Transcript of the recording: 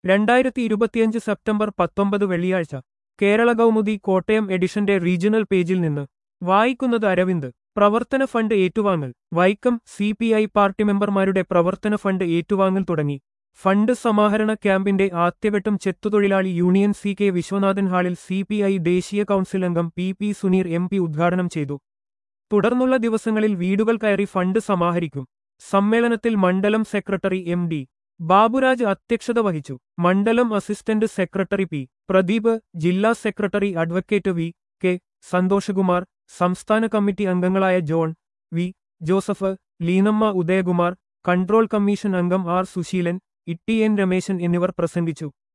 രണ്ടായിരത്തി ഇരുപത്തിയഞ്ച് സെപ്റ്റംബർ പത്തൊമ്പത് വെള്ളിയാഴ്ച കേരള കൗമുദി കോട്ടയം എഡിഷന്റെ റീജിയണൽ പേജിൽ നിന്ന് വായിക്കുന്നത് അരവിന്ദ് പ്രവർത്തന ഫണ്ട് ഏറ്റുവാങ്ങൽ Vaikom C P I party മെമ്പർമാരുടെ പ്രവർത്തന ഫണ്ട് ഏറ്റുവാങ്ങൽ തുടങ്ങി ഫണ്ട് സമാഹരണ ക്യാമ്പിന്റെ ആദ്യഘട്ടം ചെത്തുതൊഴിലാളി യൂണിയൻ സി കെ വിശ്വനാഥൻ ഹാളിൽ സി പി ഐ ദേശീയ കൗൺസിൽ അംഗം P P Suneer M P ഉദ്ഘാടനം ചെയ്തു തുടർന്നുള്ള ദിവസങ്ങളിൽ വീടുകൾ കയറി ഫണ്ട് സമാഹരിക്കും സമ്മേളനത്തിൽ മണ്ഡലം സെക്രട്ടറി എം ഡി ബാബുരാജ് അധ്യക്ഷത വഹിച്ചു മണ്ഡലം അസിസ്റ്റന്റ് സെക്രട്ടറി പി പ്രദീപ് ജില്ലാ secretary advocate V K Santhoshkumar സംസ്ഥാന കമ്മിറ്റി അംഗങ്ങളായ John V Joseph Leenamma Udayakumar control commission അംഗം ആർ സുശീലൻ ഇട്ടി എൻ രമേശൻ എന്നിവർ പ്രസംഗിച്ചു